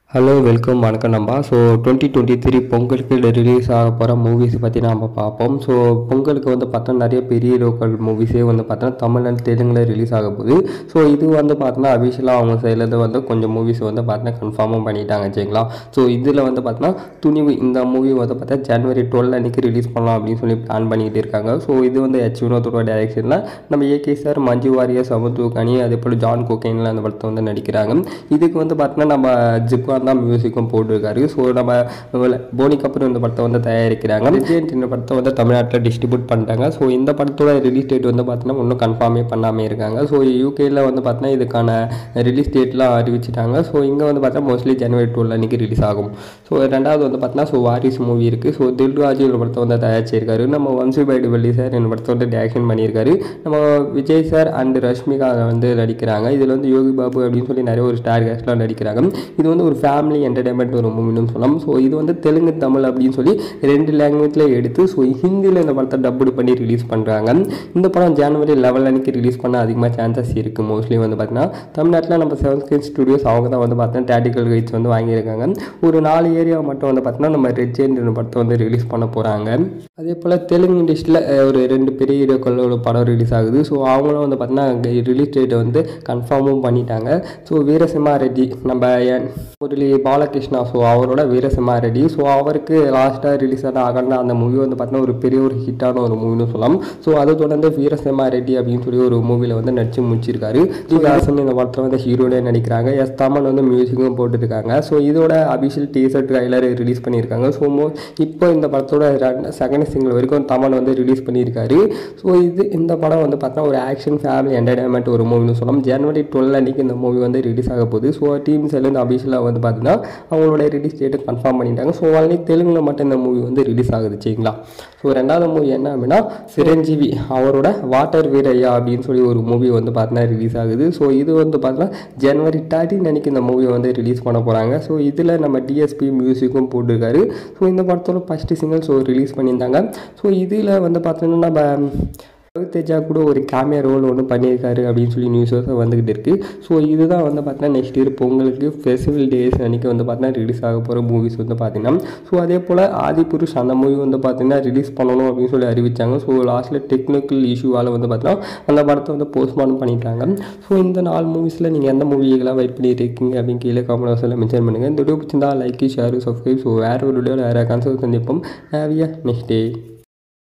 hello welcome வணக்கம் நம்பா so twenty twenty three பொங்கலுக்கு ரிலீஸ் ஆக போகிற மூவிஸ் பற்றி நம்ம பார்ப்போம் ஸோ பொங்கலுக்கு வந்து பார்த்தா நிறைய பெரிய லோக்கல் மூவிஸே வந்து பார்த்தோன்னா தமிழ் அண்ட் தெலுங்கில் ரிலீஸ் ஆக போகுது ஸோ இது வந்து பார்த்தோன்னா அபிஷியலாக அவங்க சைட்லேருந்து வந்து கொஞ்சம் மூவிஸ் வந்து பார்த்தோன்னா கன்ஃபார்மும் பண்ணிட்டாங்க சரிங்களா ஸோ இதில் வந்து பார்த்தோன்னா துணிவு இந்த மூவி வந்து பார்த்தா ஜனவரி டுவெல் அன்றைக்கி ரிலீஸ் பண்ணலாம் அப்படின்னு சொல்லி பிளான் பண்ணிக்கிட்டு இருக்காங்க ஸோ இது வந்து எச் வினோத்தோட டைரக்ஷனில் நம்ம ஏகே சார் மஞ்சு வாரியர் சமத்து கனி அதே போல் ஜான் கோகேனில் அந்த படத்தை வந்து நடிக்கிறாங்க இதுக்கு வந்து பார்த்தோன்னா நம்ம ஜிப்கான் தான் மியூசிக்கும் போட்டிருக்காரு ஸோ நம்ம போனி கபூர் இந்த படத்தை வந்து தயாரிக்கிறாங்க விஜயன் இந்த படத்தை வந்து தமிழ்நாட்டில் டிஸ்ட்ரிபியூட் பண்ணிட்டாங்க ஸோ இந்த படத்தோட ரிலீஸ் டேட் வந்து பார்த்தீங்கன்னா இன்னும் கன்ஃபார்மே பண்ணாமல் இருக்காங்க ஸோ யூகேயில் வந்து பார்த்தீங்கன்னா இதுக்கான ரிலீஸ் டேட்லாம் அறிவிச்சிட்டாங்க ஸோ இங்கே வந்து பார்த்தா மோஸ்ட்லி ஜனவரி டுவெல் அன்றைக்கி ரிலீஸ் ஆகும் ஸோ ரெண்டாவது வந்து பார்த்தீங்கன்னா ஸோ வாரிஸ் மூவி இருக்குது ஸோ தில்ராஜ் இந்த படத்தை வந்து தயாரிச்சிருக்காரு நம்ம வன்சி பைடு வெள்ளி சார் இந்த படத்தை வந்து டேரக்ஷன் பண்ணியிருக்காரு நம்ம விஜய் சார் அண்ட் ரஷ்மிகா வந்து நடிக்கிறாங்க இதில் வந்து யோகி பாபு அப்படின்னு சொல்லி நிறைய ஒரு ஸ்டார் கேஸ்ட்லாம் நடிக்கிறாங்க இது வந்து ஒரு ஃபேமிலி என்டர்டைன்மெண்ட் ஒரு மூவின்னு சொல்லலாம் ஸோ இது வந்து தெலுங்கு தமிழ் அப்படின்னு சொல்லி ரெண்டு லாங்குவேஜில் எடுத்து ஸோ ஹிந்தியில் இந்த படத்தை டப்புடு பண்ணி ரிலீஸ் பண்ணுறாங்க இந்த படம் ஜனவரி லெவல் அன்னைக்கு ரிலீஸ் பண்ண அதிகமாக சான்சஸ் இருக்குது மோஸ்ட்லி வந்து பார்த்தீங்கன்னா தமிழ்நாட்டில் நம்ம செவன் ஸ்கிரீன் ஸ்டுடியோஸ் அவங்க தான் வந்து பார்த்தீங்கன்னா தேட்டிக்கல் ரைட்ஸ் வந்து வாங்கியிருக்காங்க ஒரு நாலு ஏரியா மட்டும் வந்து பார்த்தீங்கன்னா நம்ம ரெஜெண்ட் படத்தை வந்து ரிலீஸ் பண்ண போகிறாங்க அதே போல் தெலுங்கு இண்டஸ்ட்ரியில் ஒரு ரெண்டு பெரிய ஹீரோக்களோட படம் ரிலீஸ் ஆகுது ஸோ அவங்களும் வந்து பார்த்தீங்கன்னா ரிலீஸ் டேட்டை வந்து கன்ஃபார்மும் பண்ணிட்டாங்க ஸோ வீரசிம்மா ரெட்டி நம்ம முரளி பாலகிருஷ்ணா ஸோ அவரோட வீரசிம்மா ரெட்டி ஸோ அவருக்கு லாஸ்ட்டாக ரிலீஸ் ஆன அகண்டா அந்த மூவி வந்து பார்த்தீங்கன்னா ஒரு பெரிய ஒரு ஹிட்டான ஒரு மூவின்னு சொல்லலாம் ஸோ அதை தொடர்ந்து வீரசிம்மா ரெட்டி அப்படின்னு சொல்லி ஒரு மூவியில் வந்து நடிச்சு முடிச்சிருக்காரு ஜிகாசன் இந்த படத்தில் வந்து ஹீரோடே நடிக்கிறாங்க எஸ் தாமன் வந்து மியூசிக்கும் போட்டுருக்காங்க ஸோ இதோட அபிஷியல் டீசர் ட்ரைலர் ரிலீஸ் பண்ணியிருக்காங்க ஸோ மோ இப்போ இந்த படத்தோட செகண்ட் சிங்கிள் வரைக்கும் தமன் வந்து ரிலீஸ் பண்ணியிருக்காரு ஸோ இது இந்த படம் வந்து பார்த்தீங்கன்னா ஒரு ஆக்ஷன் ஃபேமிலி என்டர்டைன்மெண்ட் ஒரு மூவின்னு சொல்லலாம் ஜனவரி டுவெல் அன்னைக்கு இந்த மூவி வந்து ரிலீஸ் ஆக போகுது ஸோ டீம் சைட்லேருந்து அபிஷியலாக வந்து பார்த்தீங்கன்னா அவங்களோட ரிலீஸ் டேட்டு கன்ஃபார்ம் பண்ணிட்டாங்க ஸோ ஆல்ரெடி தெலுங்கில் மட்டும் இந்த மூவி வந்து ரிலீஸ் ஆகுது சரிங்களா ஸோ ரெண்டாவது மூவி என்ன அப்படின்னா சிரஞ்சீவி அவரோட வாட்டர் வீரையா அப்படின்னு சொல்லி ஒரு மூவி வந்து பார்த்தீங்கன்னா ரிலீஸ் ஆகுது ஸோ இது வந்து பார்த்தீங்கன்னா ஜனவரி தேர்ட்டின் அன்னைக்கு இந்த மூவி வந்து ரிலீஸ் பண்ண போகிறாங்க ஸோ இதில் நம்ம டிஎஸ்பி மியூசிக்கும் போட்டிருக்காரு ஸோ இந்த படத்தோட ஃபஸ்ட்டு சிங்கிள் ஸோ ரிலீஸ் பண்ணியிருந்தாங்க ஸோ இதில் வந்து பார்த்தீங்கன்னா நம்ம ரவிதேஜா கூட ஒரு கேமியா ரோல் ஒன்று பண்ணியிருக்காரு அப்படின்னு சொல்லி நியூஸஸ் வந்துக்கிட்டு இருக்குது ஸோ இதுதான் வந்து பார்த்தீங்கன்னா நெக்ஸ்ட் இயர் பொங்கலுக்கு ஃபெஸ்டிவல் டேஸ் அன்றைக்கி வந்து பார்த்தீங்கன்னா ரிலீஸ் ஆக போகிற மூவிஸ் வந்து பார்த்தீங்கன்னா ஸோ அதே போல் ஆதி புருஷ் அந்த மூவி வந்து பார்த்தீங்கன்னா ரிலீஸ் பண்ணணும் அப்படின்னு சொல்லி அறிவித்தாங்க ஸோ லாஸ்ட்டில் டெக்னிக்கல் இஷ்யூவால் வந்து பார்த்தீங்கன்னா அந்த படத்தை வந்து போஸ்ட்மார்ன் பண்ணிட்டாங்க ஸோ இந்த நாலு மூவிஸில் நீங்கள் எந்த மூவிகளாக வெயிட் பண்ணிட்டு இருக்கீங்க அப்படின்னு கீழே காமெண்ட் பாக்ஸில் மென்ஷன் பண்ணுங்கள் இந்த வீடியோ பிடிச்சிருந்தா லைக் ஷேர் சப்ஸ்கிரைப் ஸோ வேறு ஒரு வீடியோவில் வேறு கன்சல்ட் சந்திப்போம் ஹேவியா நெக்ஸ்ட் டே